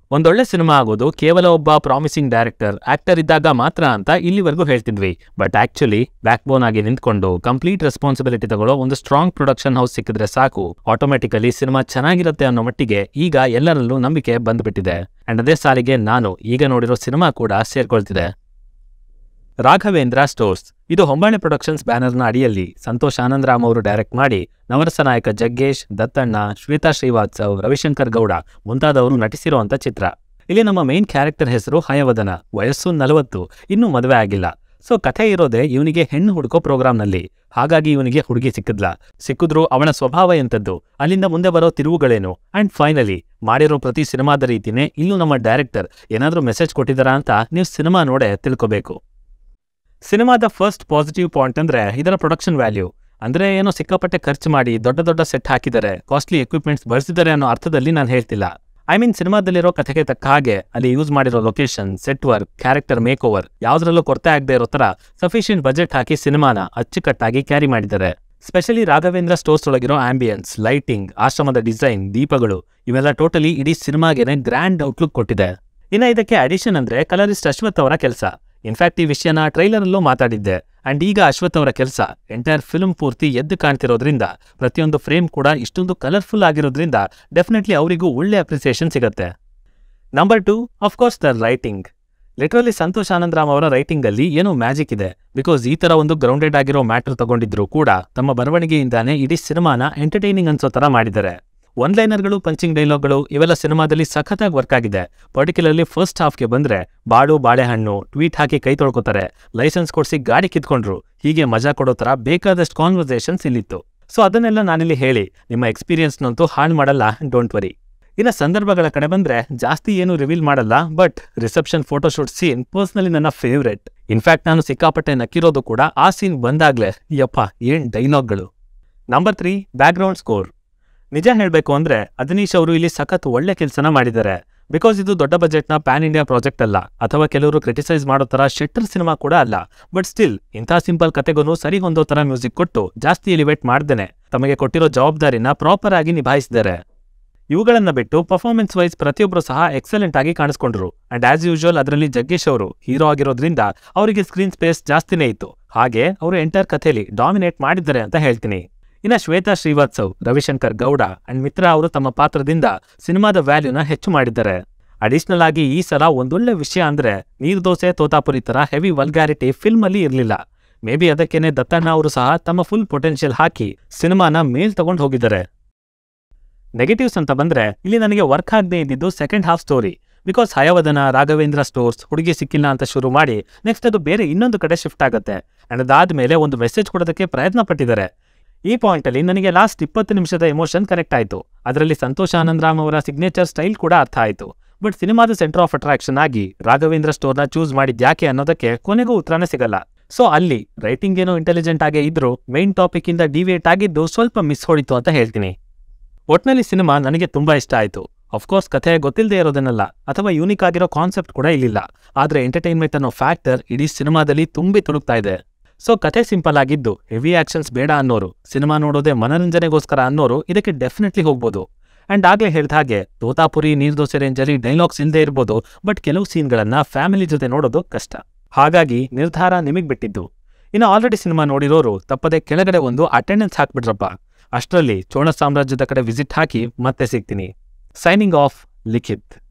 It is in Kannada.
ಒಂದೊಳ್ಳೆ ಸಿನಿಮಾ ಆಗೋದು ಕೇವಲ ಒಬ್ಬ ಪ್ರಾಮಿಸಿಂಗ್ ಡೈರೆಕ್ಟರ್ ಆಕ್ಟರ್ ಇದ್ದಾಗ ಮಾತ್ರ ಅಂತ ಇಲ್ಲಿವರೆಗೂ ಹೇಳ್ತಿದ್ವಿ ಬಟ್ ಆಕ್ಚುಲಿ ಬ್ಯಾಕ್ ಬೋನ್ ಆಗಿ ನಿಂತ್ಕೊಂಡು ಕಂಪ್ಲೀಟ್ ರೆಸ್ಪಾನ್ಸಿಬಿಲಿಟಿ ತಗೊಳ್ಳೋ ಒಂದು ಸ್ಟ್ರಾಂಗ್ ಪ್ರೊಡಕ್ಷನ್ ಹೌಸ್ ಸಿಕ್ಕಿದ್ರೆ ಸಾಕು ಆಟೋಮೆಟಿಕಲಿ ಸಿನಿಮಾ ಚೆನ್ನಾಗಿರುತ್ತೆ ಅನ್ನೋ ಮಟ್ಟಿಗೆ ಈಗ ಎಲ್ಲರಲ್ಲೂ ನಂಬಿಕೆ ಬಂದ್ಬಿಟ್ಟಿದೆ ಅಂಡ್ ಅದೇ ಸಾಲಿಗೆ ನಾನು ಈಗ ನೋಡಿರೋ ಸಿನಿಮಾ ಕೂಡ ಸೇರ್ಕೊಳ್ತಿದೆ ರಾಘವೇಂದ್ರ ಸ್ಟೋರ್ಸ್ ಇದು ಹೊಂಬಾಳೆ ಪ್ರೊಡಕ್ಷನ್ಸ್ ಬ್ಯಾನರ್ನ ಅಡಿಯಲ್ಲಿ ಸಂತೋಷ್ ಆನಂದರಾಮ್ ಅವರು ಡೈರೆಕ್ಟ್ ಮಾಡಿ ನವರಸ ನಾಯಕ ಜಗ್ಗೇಶ್ ದತ್ತಣ್ಣ ಶ್ವೇತಾ ಶ್ರೀವಾತ್ಸವ್ ರವಿಶಂಕರ್ ಗೌಡ ಮುಂತಾದವರು ನಟಿಸಿರುವಂತ ಚಿತ್ರ ಇಲ್ಲಿ ನಮ್ಮ ಮೇನ್ ಕ್ಯಾರೆಕ್ಟರ್ ಹೆಸರು ಹಯವದನ ವಯಸ್ಸು ನಲವತ್ತು ಇನ್ನೂ ಮದುವೆ ಆಗಿಲ್ಲ ಸೊ ಕಥೆ ಇರೋದೇ ಇವನಿಗೆ ಹೆಣ್ಣು ಹುಡುಕೋ ಪ್ರೋಗ್ರಾಮ್ನಲ್ಲಿ ಹಾಗಾಗಿ ಇವನಿಗೆ ಹುಡುಗಿ ಸಿಕ್ಕಿದ್ಲ ಸಿಕ್ಕಿದ್ರು ಅವನ ಸ್ವಭಾವ ಎಂಥದ್ದು ಅಲ್ಲಿಂದ ಮುಂದೆ ಬರೋ ತಿರುವುಗಳೇನು ಅಂಡ್ ಫೈನಲಿ ಮಾಡಿರೋ ಪ್ರತಿ ಸಿನಿಮಾದ ರೀತಿನೇ ಇಲ್ಲೂ ನಮ್ಮ ಡೈರೆಕ್ಟರ್ ಏನಾದ್ರೂ ಮೆಸೇಜ್ ಕೊಟ್ಟಿದ್ದಾರಾ ಅಂತ ನೀವು ಸಿನಿಮಾ ನೋಡೇ ತಿಳ್ಕೋಬೇಕು ಸಿನಿಮಾದ ಫಸ್ಟ್ ಪಾಸಿಟಿವ್ ಪಾಯಿಂಟ್ ಅಂದ್ರೆ ಇದರ ಪ್ರೊಡಕ್ಷನ್ ವ್ಯಾಲ್ಯೂ ಅಂದ್ರೆ ಏನೋ ಸಿಕ್ಕಾಪಟ್ಟೆ ಖರ್ಚು ಮಾಡಿ ದೊಡ್ಡ ದೊಡ್ಡ ಸೆಟ್ ಹಾಕಿದ್ದಾರೆ ಕಾಸ್ಟ್ಲಿ ಎಕ್ವಿಪ್ಮೆಂಟ್ಸ್ ಬಳಸಿದ್ದಾರೆ ಅನ್ನೋ ಅರ್ಥದಲ್ಲಿ ನಾನು ಹೇಳ್ತಿಲ್ಲ ಐ ಮೀನ್ ಸಿನಿಮಾದಲ್ಲಿರೋ ಕಥೆಗೆ ತಕ್ಕ ಹಾಗೆ ಅಲ್ಲಿ ಯೂಸ್ ಮಾಡಿರೋ location set work character makeover ಯಾವ್ದ್ರಲ್ಲೂ ಕೊರತೆ ಆಗದೆ ಇರೋ ತರ ಸಫಿಷಿಯಂಟ್ ಬಜೆಟ್ ಹಾಕಿ ಸಿನಿಮಾನ ಅಚ್ಚುಕಟ್ಟಾಗಿ ಕ್ಯಾರಿ ಮಾಡಿದ್ದಾರೆ ಸ್ಪೆಷಲಿ ರಾಘವೇಂದ್ರ ಸ್ಟೋರ್ಸ್ ಒಳಗಿರೋ ಆಂಬಿಯನ್ಸ್ ಲೈಟಿಂಗ್ ಆಶ್ರಮದ ಡಿಸೈನ್ ದೀಪಗಳು ಇವೆಲ್ಲ ಟೋಟಲಿ ಇಡೀ ಸಿನಿಮಾಗೆನೆ ಗ್ರ್ಯಾಂಡ್ ಔಟ್ಲುಕ್ ಕೊಟ್ಟಿದೆ ಇನ್ನ ಇದಕ್ಕೆ ಅಡಿಷನ್ ಅಂದ್ರೆ ಕಲರಿಸ್ಟ್ ಅಶ್ವಥ್ ಅವರ ಕೆಲಸ ಇನ್ಫ್ಯಾಕ್ಟ್ ಈ ವಿಷಯನ ಟ್ರೈಲರ್ ಅಲ್ಲೂ ಮಾತಾಡಿದ್ದೆ ಅಂಡ್ ಈಗ ಅಶ್ವಥ್ ಅವರ ಕೆಲಸ ಎಂಟೈರ್ ಫಿಲ್ಮ್ ಪೂರ್ತಿ ಎದ್ದು ಕಾಣ್ತಿರೋದ್ರಿಂದ ಪ್ರತಿಯೊಂದು ಫ್ರೇಮ್ ಕೂಡ ಇಷ್ಟೊಂದು ಕಲರ್ಫುಲ್ ಆಗಿರೋದ್ರಿಂದ ಡೆಫಿನೆಟ್ಲಿ ಅವರಿಗೂ ಒಳ್ಳೆ ಅಪ್ರಿಸಿಯೇಷನ್ ಸಿಗುತ್ತೆ number two of course the writing literally Santosh Anandaram ಅವರ ರೈಟಿಂಗ್ ಅಲ್ಲಿ ಏನೋ ಮ್ಯಾಜಿಕ್ ಇದೆ ಬಿಕಾಸ್ ಈ ತರ ಒಂದು ಗ್ರೌಂಡೆಡ್ ಆಗಿರೋ ಮ್ಯಾಟರ್ ತಗೊಂಡಿದ್ರು ಕೂಡ ತಮ್ಮ ಬರವಣಿಗೆಯಿಂದಾನೇ ಇಡೀ ಸಿನಿಮಾನ ಎಂಟರ್ಟೈನಿಂಗ್ ಅನ್ಸೋ ತರ ಮಾಡಿದ್ದಾರೆ ಒನ್ ಲೈನರ್ಗಳು ಪಂಚಿಂಗ್ ಡೈಲಾಗ್ಗಳು ಇವೆಲ್ಲ ಸಿನಿಮಾದಲ್ಲಿ ಸಖತ್ತಾಗಿ ವರ್ಕ್ ಆಗಿದೆ ಪರ್ಟಿಕ್ಯುಲರ್ಲಿ ಫಸ್ಟ್ ಹಾಫ್ಗೆ ಬಂದ್ರೆ ಬಾಳು ಬಾಳೆಹಣ್ಣು ಟ್ವೀಟ್ ಹಾಕಿ ಕೈ ತೊಳ್ಕೊತಾರೆ ಲೈಸೆನ್ಸ್ ಕೊಡಿಸಿ ಗಾಡಿ ಕಿತ್ಕೊಂಡ್ರು ಹೀಗೆ ಮಜಾ ಕೊಡೋ ತರ ಬೇಕಾದಷ್ಟು ಕಾನ್ವರ್ಸೇಷನ್ಸ್ ಇಲ್ಲಿತ್ತು ಸೊ ಅದನ್ನೆಲ್ಲ ನಾನಿಲ್ಲಿ ಹೇಳಿ ನಿಮ್ಮ ಎಕ್ಸ್ಪೀರಿಯನ್ಸ್ನಂತೂ ಹಾಳು ಮಾಡಲ್ಲ ಡೋಂಟ್ ವರಿ ಇನ್ನು ಸಂದರ್ಭಗಳ ಕಡೆ ಬಂದ್ರೆ ಜಾಸ್ತಿ ಏನು ರಿವೀಲ್ ಮಾಡಲ್ಲ but reception photoshoot scene personally ನನ್ನ ಫೇವ್ರೆಟ್ ಇನ್ಫ್ಯಾಕ್ಟ್ ನಾನು ಸಿಕ್ಕಾಪಟ್ಟೆ ನಕ್ಕಿರೋದು ಕೂಡ ಆ ಸೀನ್ ಬಂದಾಗ್ಲೇ ಯಪ್ಪ ಏನ್ ಡೈಲಾಗ್ಗಳು ನಂಬರ್ ತ್ರೀ ಬ್ಯಾಕ್ಗ್ರೌಂಡ್ ಸ್ಕೋರ್ ನಿಜ ಹೇಳಬೇಕು ಅಂದ್ರೆ ಅದನೀಶ್ ಅವರು ಇಲ್ಲಿ ಸಖತ್ ಒಳ್ಳೆ ಕೆಲಸನ ಮಾಡಿದ್ದಾರೆ ಬಿಕಾಸ್ ಇದು ದೊಡ್ಡ ಬಜೆಟ್ನ ಪ್ಯಾನ್ ಇಂಡಿಯಾ ಪ್ರಾಜೆಕ್ಟ್ ಅಲ್ಲ ಅಥವಾ ಕೆಲವರು ಕ್ರಿಟಿಸೈಸ್ ಮಾಡೋ ತರ ಶೆಟ್ಟರ್ ಸಿನಿಮಾ ಕೂಡ ಅಲ್ಲ ಬಟ್ ಸ್ಟಿಲ್ ಇಂಥ ಸಿಂಪಲ್ ಕತೆಗೂ ಸರಿ ಹೊಂದೋ ತರ ಮ್ಯೂಸಿಕ್ ಕೊಟ್ಟು ಜಾಸ್ತಿ ಎಲಿವೇಟ್ ಮಾಡ್ದೇನೆ ತಮಗೆ ಕೊಟ್ಟಿರೋ ಜವಾಬ್ದಾರಿನ ಪ್ರಾಪರ್ ಆಗಿ ನಿಭಾಯಿಸಿದ್ದಾರೆ ಇವುಗಳನ್ನ ಬಿಟ್ಟು ಪರ್ಫಾರ್ಮೆನ್ಸ್ ವೈಸ್ ಪ್ರತಿಯೊಬ್ಬರು ಸಹ ಎಕ್ಸಲೆಂಟ್ ಆಗಿ ಕಾಣಿಸ್ಕೊಂಡ್ರು ಅಂಡ್ ಆಸ್ ಯೂಶುವಲ್ ಅದರಲ್ಲಿ ಜಗ್ಗೇಶ್ ಅವರು ಹೀರೋ ಆಗಿರೋದ್ರಿಂದ ಅವರಿಗೆ ಸ್ಕ್ರೀನ್ ಸ್ಪೇಸ್ ಜಾಸ್ತಿನೇ ಇತ್ತು ಹಾಗೆ ಅವರು ಎಂಟರ್ ಕಥೆಯಲ್ಲಿ ಡಾಮಿನೇಟ್ ಮಾಡಿದ್ದಾರೆ ಅಂತ ಹೇಳ್ತೀನಿ ಇನ್ನ ಶ್ವೇತಾ ಶ್ರೀವಾತ್ಸವ್ ರವಿಶಂಕರ್ ಗೌಡ ಅಂಡ್ ಮಿತ್ರ ಅವರು ತಮ್ಮ ಪಾತ್ರದಿಂದ ಸಿನಿಮಾದ ವ್ಯಾಲ್ಯೂನ ಹೆಚ್ಚು ಮಾಡಿದ್ದಾರೆ ಅಡಿಷನಲ್ ಆಗಿ ಈ ಸಲ ಒಂದೊಳ್ಳೆ ವಿಷಯ ಅಂದ್ರೆ ನೀರ್ದೋಸೆ ತೋತಾಪುರಿ ತರ ಹೆವಿ ವಲ್ಗ್ಯಾರಿಟಿ ಫಿಲ್ಮ್ ಅಲ್ಲಿ ಇರಲಿಲ್ಲ ಮೇ ಬಿ ಅದಕ್ಕೇನೆ ದತ್ತಣ್ಣ ಅವರು ಸಹ ತಮ್ಮ ಫುಲ್ ಪೊಟೆನ್ಷಿಯಲ್ ಹಾಕಿ ಸಿನಿಮಾನ ಮೇಲ್ ತಗೊಂಡು ಹೋಗಿದ್ದಾರೆ ನೆಗೆಟಿವ್ಸ್ ಅಂತ ಬಂದ್ರೆ ಇಲ್ಲಿ ನನಗೆ ವರ್ಕ್ ಆಗದೆ ಇದ್ದಿದ್ದು second half story because Hayavadana Raghavendra stores ಹುಡುಗಿ ಸಿಕ್ಕಿಲ್ಲ ಅಂತ ಶುರು ಮಾಡಿ ನೆಕ್ಸ್ಟ್ ಅದು ಬೇರೆ ಇನ್ನೊಂದು ಕಡೆ ಶಿಫ್ಟ್ ಆಗುತ್ತೆ ಅಂಡ್ ಅದಾದ್ಮೇಲೆ ಒಂದು ಮೆಸೇಜ್ ಕೊಡೋದಕ್ಕೆ ಪ್ರಯತ್ನ ಪಟ್ಟಿದ್ದಾರೆ ಈ ಪಾಯಿಂಟ್ ಅಲ್ಲಿ ನನಗೆ ಲಾಸ್ಟ್ ಇಪ್ಪತ್ತು ನಿಮಿಷದ ಎಮೋಷನ್ ಕನೆಕ್ಟ್ ಆಯಿತು ಅದರಲ್ಲಿ ಸಂತೋಷ್ ಆನಂದರಾಮ್ ಅವರ ಸಿಗ್ನೇಚರ್ ಸ್ಟೈಲ್ ಕೂಡ ಅರ್ಥ ಆಯಿತು ಬಟ್ ಸಿನಿಮಾದ ಸೆಂಟರ್ ಆಫ್ ಅಟ್ರಾಕ್ಷನ್ ಆಗಿ ರಾಘವೇಂದ್ರ ಸ್ಟೋರ್ನ ಚೂಸ್ ಮಾಡಿದ್ಯಾಕೆ ಅನ್ನೋದಕ್ಕೆ ಕೊನೆಗೂ ಉತ್ತರನೇ ಸಿಗಲ್ಲ ಸೊ ಅಲ್ಲಿ ರೈಟಿಂಗ್ ಏನೋ ಇಂಟೆಲಿಜೆಂಟ್ ಆಗೇ ಇದ್ರೂ ಮೈನ್ ಟಾಪಿಕ್ ಇಂದ ಡಿವಿಯೇಟ್ ಆಗಿದ್ದು ಸ್ವಲ್ಪ ಮಿಸ್ ಹೊಡಿತು ಅಂತ ಹೇಳ್ತೀನಿ ಒಟ್ನಲ್ಲಿ ಸಿನಿಮಾ ನನಗೆ ತುಂಬಾ ಇಷ್ಟ ಆಯಿತು ಅಫ್ಕೋರ್ಸ್ ಕಥೆ ಗೊತ್ತಿಲ್ಲದೆ ಇರೋದನ್ನಲ್ಲ ಅಥವಾ ಯೂನಿಕ್ ಆಗಿರೋ ಕಾನ್ಸೆಪ್ಟ್ ಕೂಡ ಇಲ್ಲಿಲ್ಲ ಆದ್ರೆ ಎಂಟರ್ಟೈನ್ಮೆಂಟ್ ಅನ್ನೋ ಫ್ಯಾಕ್ಟರ್ ಇಡೀ ಸಿನಿಮಾದಲ್ಲಿ ತುಂಬಿ ತುಳುಕ್ತಾ ಇದೆ ಸೊ ಕಥೆ ಸಿಂಪಲ್ ಆಗಿದ್ದು ಹೆವಿ ಆಕ್ಷನ್ಸ್ ಬೇಡ ಅನ್ನೋರು ಸಿನಿಮಾ ನೋಡೋದೇ ಮನರಂಜನೆಗೋಸ್ಕರ ಅನ್ನೋರು ಇದಕ್ಕೆ ಡೆಫಿನೆಟ್ಲಿ ಹೋಗ್ಬೋದು ಅಂಡ್ ಆಗ್ಲೇ ಹೇಳ್ದ ಹಾಗೆ ತೋತಾಪುರಿ ನೀರ್ದೋಸೆ ರೇಂಜಲ್ಲಿ ಡೈಲಾಗ್ಸ್ ಇಲ್ಲದೆ ಇರ್ಬೋದು ಬಟ್ ಕೆಲವು ಸೀನ್ಗಳನ್ನ ಫ್ಯಾಮಿಲಿ ಜೊತೆ ನೋಡೋದು ಕಷ್ಟ ಹಾಗಾಗಿ ನಿರ್ಧಾರ ನಿಮಗ್ ಬಿಟ್ಟಿದ್ದು ಇನ್ನು ಆಲ್ರೆಡಿ ಸಿನಿಮಾ ನೋಡಿರೋರು ತಪ್ಪದೆ ಕೆಳಗಡೆ ಒಂದು ಅಟೆಂಡೆನ್ಸ್ ಹಾಕ್ಬಿಡ್ರಪ್ಪ ಅಷ್ಟರಲ್ಲಿ ಚೋಳ ಸಾಮ್ರಾಜ್ಯದ ಕಡೆ ವಿಸಿಟ್ ಹಾಕಿ ಮತ್ತೆ ಸಿಗ್ತೀನಿ ಸೈನಿಂಗ್ ಆಫ್ ಲಿಖಿತ್